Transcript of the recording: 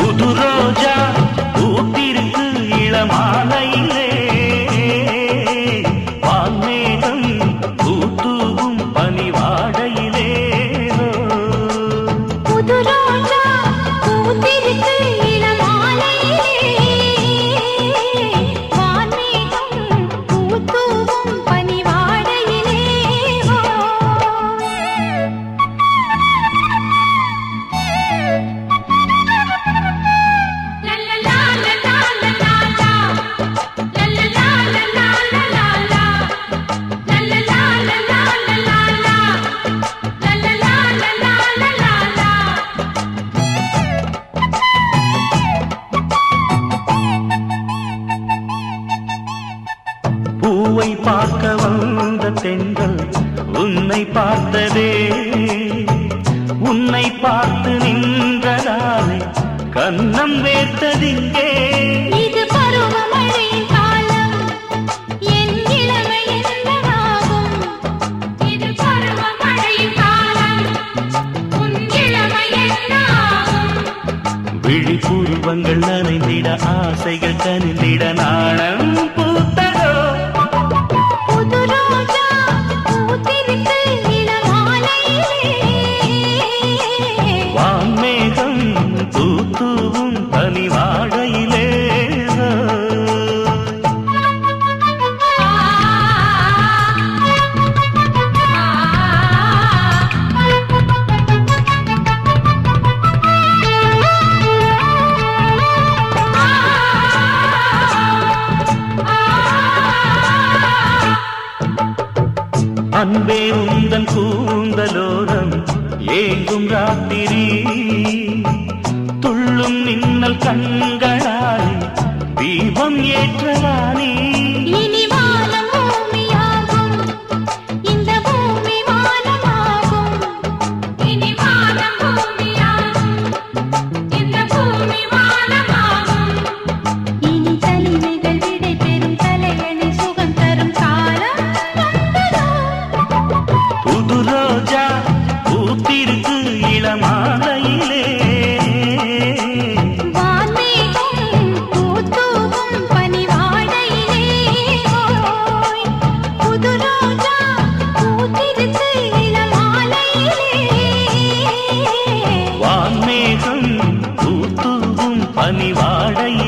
புது ரோஜா பூத்திருக்கு இளமாலையிலே வான்மேகம் பூத்தூவும் பனிவாடையிலே புது ரோஜா பூத்திருக்கு இளமாலையிலே வான்மேகம் பூத்தூவும் பனிவாடையிலே பூவை பார்க்க வந்த தென்றல் உன்னை பார்த்ததே உன்னை பார்த்து நின்றதாலே கண்ணம் வேர்த்ததிங்கே இது பருவமழை காலம் என் இளமை என்னவாகும் இது பருவமழை காலம் உன் இளமை என்னாகும் விழிப்புருவங்கள் நனைந்திட ஆசைகள் கனிந்திட நாணம் பூத்ததோ புது ரோஜா பூத்திருக்கு இளமாலையிலே வான்மேகம் பூத்தூவும் பனிவாழையிலே அன்பே உந்தன் கூந்தலோரம் ஏங்கும் ராத்திரி துள்ளும் மின்னல் கண்களாலே தீபம் ஏற்றவானே இனி வானம் பூமியாகும் இந்த பூமி வானமாகும் இனி வானம் பூமியாகும் இந்த பூமி வானமாகும் இனி தனிமைகள் விடை பெறும் தலையணை சுகம் தரும் காலம் வந்ததோ புது ரோஜா பூத்திருக்கு இளமாலையிலே வான்மேகம் பூத்தூவும் பனிவாடையிலே ஓய் புது ரோஜா பூத்திருக்கு இளமாலையிலே வான்மேகம் பூத்தூவும் பனிவாழையிலே